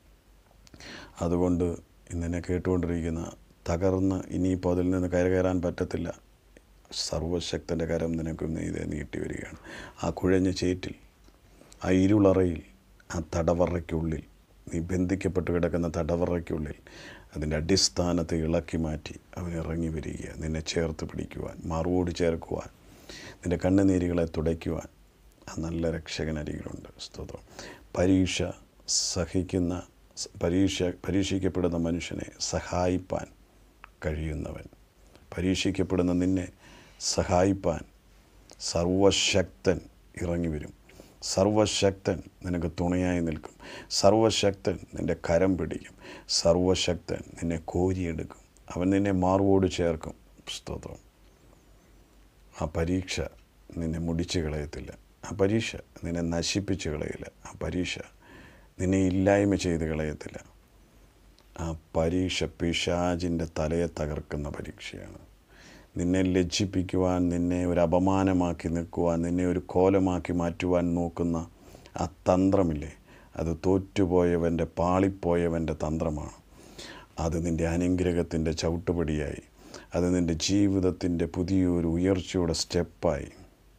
അതുകൊണ്ട് ഇന്നെന്നെ കേട്ടുകൊണ്ടിരിക്കുന്ന തകർന്ന് ഇനിയിപ്പോൾ അതിൽ നിന്ന് കയറാൻ പറ്റത്തില്ല സർവശക്തൻ്റെ കരം നിനക്ക് ഇതേ നീട്ടി വരികയാണ് ആ കുഴഞ്ഞ ചേറ്റിൽ ആ ഇരുളറയിൽ ആ തടവറയ്ക്കുള്ളിൽ നീ ബന്ധിക്കപ്പെട്ട് കിടക്കുന്ന തടവറയ്ക്കുള്ളിൽ അതിൻ്റെ അടിസ്ഥാനത്തെ ഇളക്കി മാറ്റി അവൻ ഇറങ്ങി വരിക നിന്നെ ചേർത്ത് പിടിക്കുവാൻ മറുവോട് ചേർക്കുവാൻ നിൻ്റെ കണ്ണുനീരുകളെ തുടയ്ക്കുവാൻ ആ നല്ല രക്ഷകൻ അരികിലുണ്ട് സ്തോത്രം പരീക്ഷ സഹിക്കുന്ന പരീക്ഷ പരീക്ഷിക്കപ്പെടുന്ന മനുഷ്യനെ സഹായിപ്പാൻ കഴിയുന്നവൻ പരീക്ഷിക്കപ്പെടുന്ന നിന്നെ സഹായിപ്പാൻ സർവശക്തൻ ഇറങ്ങി വരും സർവശക്തൻ നിനക്ക് തുണയായി നിൽക്കും സർവശക്തൻ നിൻ്റെ കരം പിടിക്കും സർവശക്തൻ നിന്നെ കോരിയെടുക്കും അവൻ നിന്നെ മാർവോട് ചേർക്കും സ്തോത്രം ആ പരീക്ഷ നിന്നെ മുടിച്ച് കളയത്തില്ല ആ പരീക്ഷ നിന്നെ നശിപ്പിച്ച് കളയില്ല ആ പരീക്ഷ നിന്നെ ഇല്ലായ്മ ചെയ്ത് കളയത്തില്ല ആ പരീക്ഷ പിശാജിൻ്റെ തലയെ തകർക്കുന്ന പരീക്ഷയാണ് നിന്നെ ലജ്ജിപ്പിക്കുവാൻ നിന്നെ ഒരു അപമാനമാക്കി നിൽക്കുവാൻ നിന്നെ ഒരു കോലമാക്കി മാറ്റുവാൻ നോക്കുന്ന ആ തന്ത്രമില്ലേ അത് തോറ്റുപോയവൻ്റെ പാളിപ്പോയവൻ്റെ തന്ത്രമാണ് അത് നിൻ്റെ അനുഗ്രഹത്തിൻ്റെ ചവിട്ടുപടിയായി അത് നിൻ്റെ ജീവിതത്തിൻ്റെ പുതിയൊരു ഉയർച്ചയുടെ സ്റ്റെപ്പായി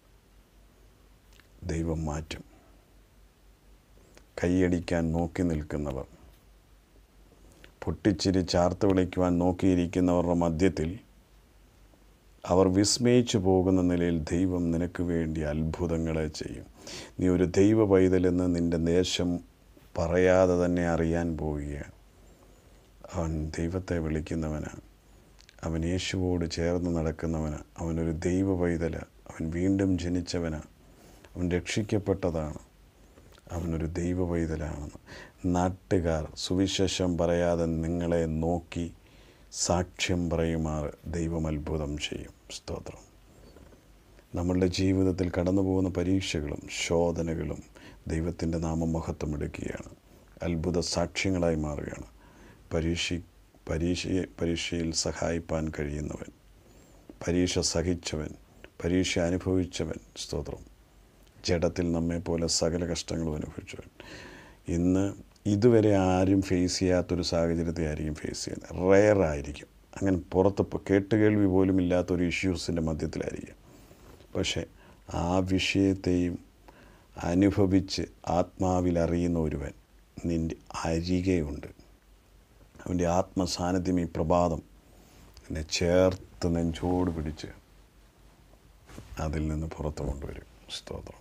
ദൈവം മാറ്റും കൈയടിക്കാൻ നോക്കി നിൽക്കുന്നവർ പൊട്ടിച്ചിരി ചാർത്ത് വിളിക്കുവാൻ നോക്കിയിരിക്കുന്നവരുടെ മധ്യത്തിൽ അവർ വിസ്മയിച്ചു പോകുന്ന നിലയിൽ ദൈവം നിനക്ക് വേണ്ടി അത്ഭുതങ്ങളെ ചെയ്യും നീ ഒരു ദൈവ പൈതലെന്ന് നിൻ്റെ ദേശം പറയാതെ തന്നെ അറിയാൻ പോവുകയാണ് അവൻ ദൈവത്തെ വിളിക്കുന്നവനാണ് അവൻ യേശുവോട് ചേർന്ന് നടക്കുന്നവന് അവനൊരു ദൈവ പൈതല അവൻ വീണ്ടും ജനിച്ചവനാണ് അവൻ രക്ഷിക്കപ്പെട്ടതാണ് അവനൊരു ദൈവ പൈതലാണെന്ന് നാട്ടുകാർ സുവിശേഷം പറയാതെ നിങ്ങളെ നോക്കി സാക്ഷ്യം പറയുമാർ ദൈവം അത്ഭുതം ചെയ്യും സ്തോത്രം നമ്മളുടെ ജീവിതത്തിൽ കടന്നു പോകുന്ന പരീക്ഷകളും ശോധനകളും ദൈവത്തിൻ്റെ നാമം മഹത്വം എടുക്കുകയാണ് അത്ഭുത സാക്ഷ്യങ്ങളായി മാറുകയാണ് പരീക്ഷ പരീക്ഷയെ പരീക്ഷയിൽ സഹായിപ്പാൻ കഴിയുന്നവൻ പരീക്ഷ സഹിച്ചവൻ പരീക്ഷ അനുഭവിച്ചവൻ സ്തോത്രം ജഡത്തിൽ നമ്മെപ്പോലെ സകല കഷ്ടങ്ങളും അനുഭവിച്ചവൻ ഇന്ന് ഇതുവരെ ആരും ഫേസ് ചെയ്യാത്തൊരു സാഹചര്യത്തെ ആയിരിക്കും ഫേസ് ചെയ്യുന്നത് റെയറായിരിക്കും അങ്ങനെ പുറത്ത് ഇപ്പോൾ കേട്ടുകേൾവി പോലും ഇല്ലാത്തൊരു ഇഷ്യൂസിൻ്റെ മധ്യത്തിലായിരിക്കും പക്ഷേ ആ വിഷയത്തെയും അനുഭവിച്ച് ആത്മാവിൽ അറിയുന്ന ഒരുവൻ നിൻ്റെ അരികെയുണ്ട് അവൻ്റെ ആത്മസാന്നിധ്യം ഈ പ്രഭാതം എന്നെ ചേർത്ത് നെഞ്ചോട് പിടിച്ച് അതിൽ നിന്ന് പുറത്തു കൊണ്ടുവരും സ്തോത്രം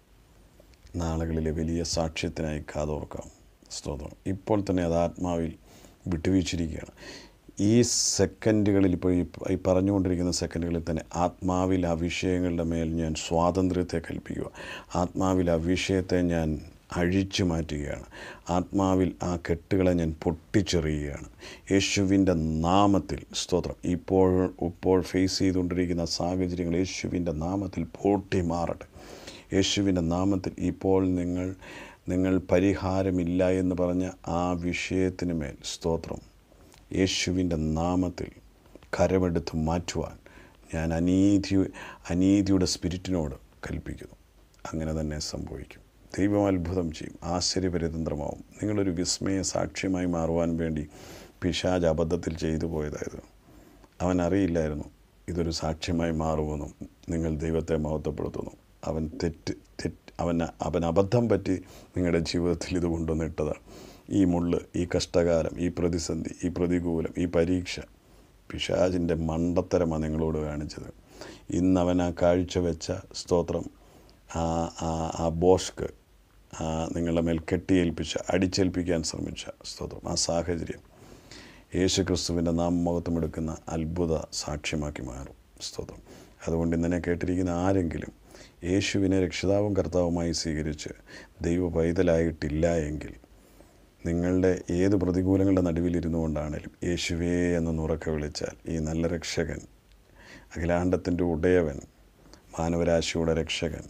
നാളുകളിലെ വലിയ സാക്ഷ്യത്തിനായി കാതോർക്കാം സ്തോത്രം ഇപ്പോൾ തന്നെ അത് ആത്മാവിൽ വിട്ടുവീച്ചിരിക്കുകയാണ് ഈ സെക്കൻഡുകളിൽ ഇപ്പോൾ ഈ ഈ പറഞ്ഞുകൊണ്ടിരിക്കുന്ന സെക്കൻഡുകളിൽ തന്നെ ആത്മാവിൽ ആ വിഷയങ്ങളുടെ മേൽ ഞാൻ സ്വാതന്ത്ര്യത്തെ കൽപ്പിക്കുക ആത്മാവിൽ ആ വിഷയത്തെ ഞാൻ അഴിച്ചു മാറ്റുകയാണ് ആത്മാവിൽ ആ കെട്ടുകളെ ഞാൻ പൊട്ടിച്ചെറിയുകയാണ് യേശുവിൻ്റെ നാമത്തിൽ സ്തോത്രം ഇപ്പോൾ ഇപ്പോൾ ഫേസ് ചെയ്തുകൊണ്ടിരിക്കുന്ന സാഹചര്യങ്ങൾ യേശുവിൻ്റെ നാമത്തിൽ പൊട്ടി മാറട്ടെ യേശുവിൻ്റെ നാമത്തിൽ ഇപ്പോൾ നിങ്ങൾ നിങ്ങൾ പരിഹാരമില്ല എന്ന് പറഞ്ഞ ആ വിഷയത്തിന് മേൽ സ്തോത്രം യേശുവിൻ്റെ നാമത്തിൽ കരമെടുത്ത് മാറ്റുവാൻ ഞാൻ അനീതി അനീതിയുടെ സ്പിരിറ്റിനോട് കൽപ്പിക്കുന്നു അങ്ങനെ തന്നെ സംഭവിക്കും ദൈവം അത്ഭുതം ചെയ്യും ആശ്ചര്യപരിതന്ത്രമാവും നിങ്ങളൊരു വിസ്മയ സാക്ഷ്യമായി മാറുവാൻ വേണ്ടി പിശാജ് അബദ്ധത്തിൽ ചെയ്തു പോയതായത് അവൻ അറിയില്ലായിരുന്നു ഇതൊരു സാക്ഷ്യമായി മാറുമെന്നും നിങ്ങൾ ദൈവത്തെ മഹത്വപ്പെടുത്തുന്നു അവൻ തെറ്റ് തെറ്റ് അവൻ അവൻ അബദ്ധം പറ്റി നിങ്ങളുടെ ജീവിതത്തിൽ ഇത് കൊണ്ടുവന്നിട്ടതാണ് ഈ മുള്ള് ഈ കഷ്ടകാലം ഈ പ്രതിസന്ധി ഈ പ്രതികൂലം ഈ പരീക്ഷ പിശാജിൻ്റെ മണ്ടത്തരമാണ് നിങ്ങളോട് കാണിച്ചത് ഇന്ന് അവൻ ആ കാഴ്ച വെച്ച സ്തോത്രം ആ ആ ആ ബോഷ്ക്ക് ആ നിങ്ങളുടെ മേൽ കെട്ടിയേൽപ്പിച്ച അടിച്ചേൽപ്പിക്കാൻ ശ്രമിച്ച സ്തോത്രം ആ സാഹചര്യം യേശു ക്രിസ്തുവിൻ്റെ നാമമഹത്വം എടുക്കുന്ന അത്ഭുത സാക്ഷ്യമാക്കി മാറും സ്തോത്രം അതുകൊണ്ട് ഇന്നെ കേട്ടിരിക്കുന്ന ആരെങ്കിലും യേശുവിനെ രക്ഷിതാവും കർത്താവുമായി സ്വീകരിച്ച് ദൈവ പൈതലായിട്ടില്ല എങ്കിൽ നിങ്ങളുടെ ഏത് പ്രതികൂലങ്ങളുടെ നടുവിലിരുന്നു കൊണ്ടാണേലും യേശുവേ എന്ന് നുറക്കെ വിളിച്ചാൽ ഈ നല്ല രക്ഷകൻ അഖിലാണ്ടത്തിൻ്റെ ഉടയവൻ മാനവരാശിയുടെ രക്ഷകൻ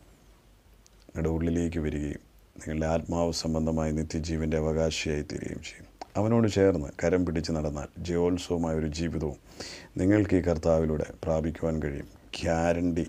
നിങ്ങളുടെ ഉള്ളിലേക്ക് വരികയും നിങ്ങളുടെ ആത്മാവ് സംബന്ധമായ നിത്യജീവൻ്റെ അവകാശിയായി തീരുകയും ചെയ്യും അവനോട് ചേർന്ന് കരം പിടിച്ച് നടന്നാൽ ജയോത്സവമായ ഒരു ജീവിതവും നിങ്ങൾക്ക് ഈ കർത്താവിലൂടെ പ്രാപിക്കുവാൻ കഴിയും ഗ്യാരണ്ടി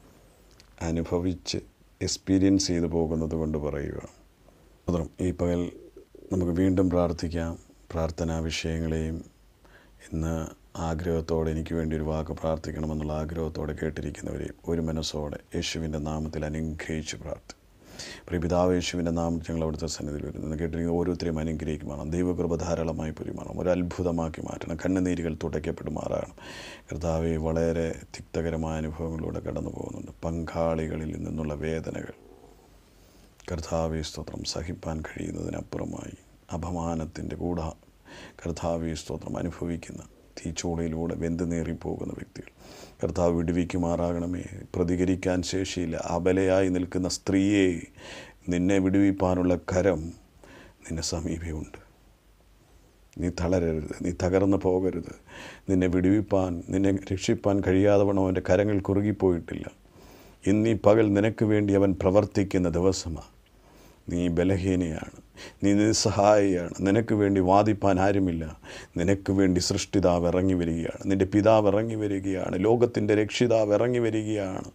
അനുഭവിച്ച് എക്സ്പീരിയൻസ് ചെയ്തു പോകുന്നത് കൊണ്ട് പറയുക മാത്രം ഈ പകൽ നമുക്ക് വീണ്ടും പ്രാർത്ഥിക്കാം പ്രാർത്ഥനാ വിഷയങ്ങളെയും ഇന്ന് ആഗ്രഹത്തോടെ എനിക്ക് വേണ്ടി ഒരു വാക്ക് പ്രാർത്ഥിക്കണമെന്നുള്ള ആഗ്രഹത്തോടെ കേട്ടിരിക്കുന്നവരെയും ഒരു മനസ്സോടെ യേശുവിൻ്റെ നാമത്തിൽ അനുഗ്രഹിച്ച് പ്രാർത്ഥി പ്രിപിതാവ് യേശുവിൻ്റെ നാം ഞങ്ങൾ അവിടുത്തെ സന്നിധിയിൽ വരുന്നത് കേട്ടിരിക്കുന്ന ഓരോരുത്തരെയും അനുഗ്രഹിക്കുമാറാം ദൈവകൃപ ധാരാളമായി പെരുമാറാം ഒരു അത്ഭുതമാക്കി മാറ്റണം കണ്ണുനീരുകൾ തുടയ്ക്കപ്പെടുമാറാകണം കർത്താവെ വളരെ തിക്തകരമായ അനുഭവങ്ങളിലൂടെ കടന്നു പോകുന്നുണ്ട് പങ്കാളികളിൽ നിന്നുള്ള വേദനകൾ കർത്താവെ സ്തോത്രം സഹിപ്പാൻ കഴിയുന്നതിനപ്പുറമായി അപമാനത്തിൻ്റെ കൂട കർത്താവെ സ്തോത്രം അനുഭവിക്കുന്ന തീച്ചൂളയിലൂടെ വെന്ത് നേറിപ്പോകുന്ന വ്യക്തികൾ കർത്താവ് വിടുവിക്കുമാറാകണമേ പ്രതികരിക്കാൻ ശേഷിയില്ല അബലയായി നിൽക്കുന്ന സ്ത്രീയെ നിന്നെ വിടുവിപ്പാനുള്ള കരം നിന്നെ സമീപമുണ്ട് നീ തളരരുത് നീ തകർന്നു പോകരുത് നിന്നെ വിടുവിപ്പാൻ നിന്നെ രക്ഷിപ്പാൻ കഴിയാതെ വണ്ണം അവൻ്റെ കരങ്ങൾ കുറുകിപ്പോയിട്ടില്ല ഇന്നീ പകൽ നിനക്ക് വേണ്ടി അവൻ പ്രവർത്തിക്കുന്ന ദിവസമാണ് നീ ബലഹീനയാണ് നീ നിസ്സഹായിയാണ് നിനക്ക് വേണ്ടി വാദിപ്പാൻ ആരുമില്ല നിനക്ക് വേണ്ടി സൃഷ്ടിതാവ് ഇറങ്ങി വരികയാണ് നിൻ്റെ പിതാവ് ഇറങ്ങി വരികയാണ് ലോകത്തിൻ്റെ രക്ഷിതാവ് ഇറങ്ങി വരികയാണ്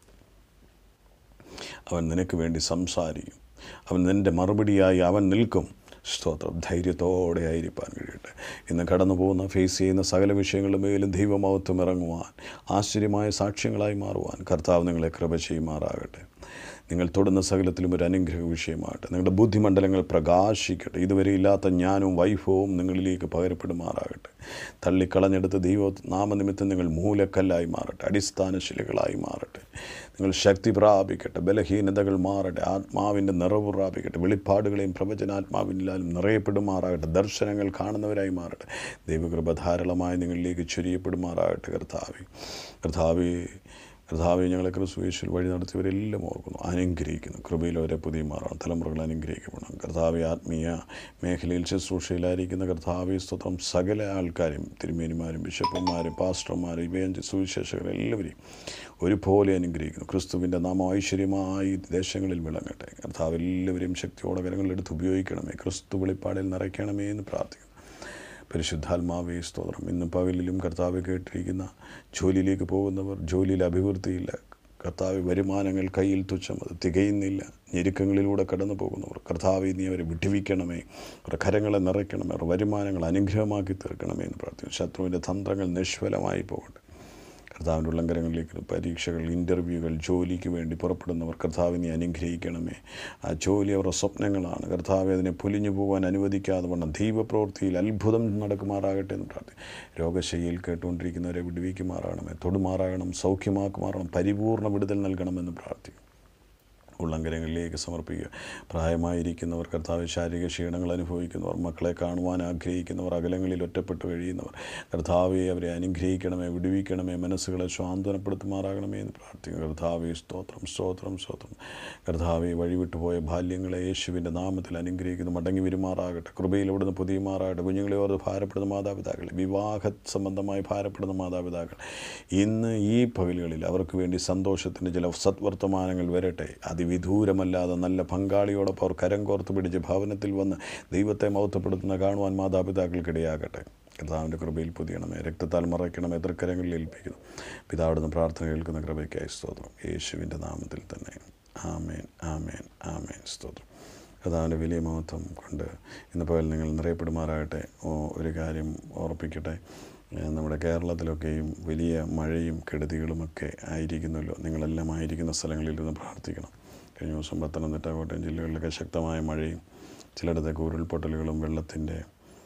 അവൻ നിനക്ക് വേണ്ടി സംസാരിക്കും അവൻ നിൻ്റെ മറുപടിയായി അവൻ നിൽക്കും സ്തോത്രം ധൈര്യത്തോടെ ആയിരിക്കാൻ കഴിയട്ടെ ഇന്ന് കടന്നു പോകുന്ന ഫേസ് ചെയ്യുന്ന സകല വിഷയങ്ങളുടെ മേലും ദൈവമഹത്വം ഇറങ്ങുവാൻ ആശ്ചര്യമായ സാക്ഷ്യങ്ങളായി മാറുവാൻ കർത്താവ് നിങ്ങളെ കൃപ ചെയ്യുമാറാകട്ടെ നിങ്ങൾ തൊടുന്ന സകലത്തിലും ഒരു അനുഗ്രഹ വിഷയമാകട്ടെ നിങ്ങളുടെ ബുദ്ധിമണ്ഡലങ്ങൾ പ്രകാശിക്കട്ടെ ഇതുവരെ ഇല്ലാത്ത ജ്ഞാനവും വൈഭവവും നിങ്ങളിലേക്ക് പകരപ്പെടുമാറാകട്ടെ തള്ളിക്കളഞ്ഞെടുത്ത ദൈവ നാമനിമിത്തം നിങ്ങൾ മൂലക്കല്ലായി മാറട്ടെ അടിസ്ഥാന ശിലകളായി മാറട്ടെ നിങ്ങൾ ശക്തി പ്രാപിക്കട്ടെ ബലഹീനതകൾ മാറട്ടെ ആത്മാവിൻ്റെ നിറവ് പ്രാപിക്കട്ടെ വെളിപ്പാടുകളെയും പ്രവചനാത്മാവിനാലും നിറയപ്പെടുമാറാകട്ടെ ദർശനങ്ങൾ കാണുന്നവരായി മാറട്ടെ ദൈവകൃപ ധാരാളമായി നിങ്ങളിലേക്ക് ചൊരിയപ്പെടുമാറാകട്ടെ കർത്താവി കർത്താവി കർത്താവെ ഞങ്ങളെ ക്രിസ്തുവേശിൽ വഴി നടത്തിയവരെല്ലാം ഓർക്കുന്നു അനുഗ്രഹിക്കുന്നു കൃപയിലവരെ പുതിയ മാറണം തലമുറകൾ അനുഗ്രഹിക്കപ്പെടണം കർത്താവെ ആത്മീയ മേഖലയിൽ ശുശ്രൂഷയിലായിരിക്കുന്ന കർത്താവെ സ്തോത്രം സകല ആൾക്കാരും തിരുമേനിമാരും ബിഷപ്പന്മാരും പാസ്റ്റർമാരും ഇവയും സുവിശേഷകരും എല്ലാവരെയും ഒരുപോലെ അനുഗ്രഹിക്കുന്നു ക്രിസ്തുവിൻ്റെ നാമം ഐശ്വര്യമായി ദേശങ്ങളിൽ വിളങ്ങട്ടെ കർത്താവ് എല്ലാവരെയും ശക്തിയോടെ കരങ്ങളിലെടുത്ത് ഉപയോഗിക്കണമേ ക്രിസ്തു വെളിപ്പാടിൽ നിറയ്ക്കണമേ എന്ന് പ്രാർത്ഥിക്കുന്നു പരിശുദ്ധാത്മാവേ സ്തോത്രം ഇന്ന് പകലിലും കർത്താവ് കേട്ടിരിക്കുന്ന ജോലിയിലേക്ക് പോകുന്നവർ ജോലിയിൽ അഭിവൃദ്ധിയില്ല കർത്താവ് വരുമാനങ്ങൾ കയ്യിൽ തുച്ഛം അത് തികയുന്നില്ല ഞെരുക്കങ്ങളിലൂടെ കടന്നു പോകുന്നവർ കർത്താവ് നീ അവരെ വിട്ടുവിക്കണമേ അവരുടെ കരങ്ങളെ നിറയ്ക്കണമേ അവരുടെ വരുമാനങ്ങൾ അനുഗ്രഹമാക്കി തീർക്കണമേ എന്ന് പ്രാർത്ഥിക്കുന്നു ശത്രുവിൻ്റെ തന്ത്രങ്ങൾ നിഷ്ഫലമായി പോകട്ടെ കർത്താവിൻ്റെ ഉള്ളങ്കരങ്ങളിലേക്ക് പരീക്ഷകൾ ഇൻ്റർവ്യൂകൾ ജോലിക്ക് വേണ്ടി പുറപ്പെടുന്നവർ കർത്താവിനെ അനുഗ്രഹിക്കണമേ ആ ജോലി അവരുടെ സ്വപ്നങ്ങളാണ് കർത്താവ് അതിനെ പൊലിഞ്ഞു പോകാൻ അനുവദിക്കാതെ വണ്ണം ദൈവപ്രവൃത്തിയിൽ അത്ഭുതം നടക്കുമാറാകട്ടെ എന്ന് പ്രാർത്ഥിക്കും രോഗശൈലിയിൽ കേട്ടുകൊണ്ടിരിക്കുന്നവരെ വിടുവിക്കുമാറാകണമേ തൊടുമാറാകണം സൗഖ്യമാക്കുമാറണം പരിപൂർണ്ണ വിടുതൽ നൽകണമെന്ന് പ്രാർത്ഥിക്കും ഉള്ളങ്കരങ്ങളിലേക്ക് സമർപ്പിക്കുക പ്രായമായിരിക്കുന്നവർ കർത്താവ് ശാരീരിക ക്ഷീണങ്ങൾ അനുഭവിക്കുന്നവർ മക്കളെ കാണുവാൻ ആഗ്രഹിക്കുന്നവർ അകലങ്ങളിൽ ഒറ്റപ്പെട്ട് കഴിയുന്നവർ കർത്താവെ അവരെ അനുഗ്രഹിക്കണമേ വിടുവിക്കണമേ മനസ്സുകളെ സ്വാന്തനപ്പെടുത്തുമാറാകണമേ എന്ന് പ്രാർത്ഥിക്കുക കർത്താവെ സ്തോത്രം സ്തോത്രം സ്തോത്രം കർത്താവെ വഴിവിട്ടുപോയ ബാല്യങ്ങളെ യേശുവിൻ്റെ നാമത്തിൽ അനുഗ്രഹിക്കുന്നു മടങ്ങി വരുമാറാകട്ടെ കൃപയിൽ അവിടുന്ന് പുതിയ മാറാകട്ടെ കുഞ്ഞുങ്ങളെ ഓർത്ത് ഭാരപ്പെടുന്ന മാതാപിതാക്കൾ വിവാഹ സംബന്ധമായി ഭാരപ്പെടുന്ന മാതാപിതാക്കൾ ഇന്ന് ഈ പകലുകളിൽ അവർക്ക് വേണ്ടി സന്തോഷത്തിൻ്റെ ചില സത്വർത്തമാനങ്ങൾ വരട്ടെ അതിവിദൂരമല്ലാതെ നല്ല പങ്കാളിയോടൊപ്പം അവർ കരം കോർത്ത് പിടിച്ച് ഭവനത്തിൽ വന്ന് ദൈവത്തെ മഹത്വപ്പെടുത്തുന്ന കാണുവാൻ മാതാപിതാക്കൾക്കിടയാകട്ടെ കർത്താവിൻ്റെ കൃപയിൽ പുതിയണമേ രക്തത്താൽ മറയ്ക്കണമേ തൃക്കരങ്ങളിൽ ഏൽപ്പിക്കുന്നു പിതാവിടുന്ന് പ്രാർത്ഥന കേൾക്കുന്ന കൃപയ്ക്കായി സ്തോത്രം യേശുവിൻ്റെ നാമത്തിൽ തന്നെ ആമേൻ ആമേൻ ആമേൻ സ്തോത്രം കർത്താവിൻ്റെ വലിയ മഹത്വം കൊണ്ട് ഇന്ന് പകൽ നിങ്ങൾ നിറയപ്പെടുമാറാകട്ടെ ഓ, ഒരു കാര്യം ഓർപ്പിക്കട്ടെ ഏഹ് നമ്മുടെ കേരളത്തിലൊക്കെയും വലിയ മഴയും കെടുതികളുമൊക്കെ ആയിരിക്കുന്നല്ലോ നിങ്ങളെല്ലാം ആയിരിക്കുന്ന സ്ഥലങ്ങളിൽ ഇരുന്ന് പ്രാർത്ഥിക്കണം കഴിഞ്ഞ ദിവസം പത്തനംതിട്ട കോട്ടയം ജില്ലകളിലൊക്കെ ശക്തമായ മഴയും ചിലയിടത്തൊക്കെ ഉരുൾപൊട്ടലുകളും വെള്ളത്തിൻ്റെ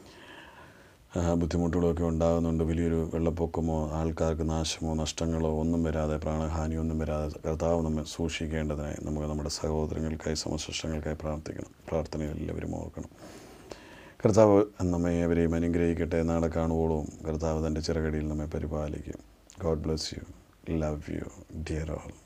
ആ, ബുദ്ധിമുട്ടുകളൊക്കെ ഉണ്ടാകുന്നുണ്ട് വലിയൊരു വെള്ളപ്പൊക്കമോ ആൾക്കാർക്ക് നാശമോ നഷ്ടങ്ങളോ ഒന്നും വരാതെ പ്രാണഹാനിയൊന്നും വരാതെ കർത്താവ് നമ്മെ സൂക്ഷിക്കേണ്ടതിനായി നമുക്ക് നമ്മുടെ സഹോദരങ്ങൾക്കായി സമശിഷ്ടങ്ങൾക്കായി പ്രാർത്ഥിക്കണം പ്രാർത്ഥനയിൽ എല്ലാവരും ഓർക്കണം കർത്താവ് നമ്മെ അവരെയും അനുഗ്രഹിക്കട്ടെ നാളെ കാണുവോളും കർത്താവ് തൻ്റെ ചിറകടിയിൽ നമ്മെ പരിപാലിക്കും god bless you love you dear all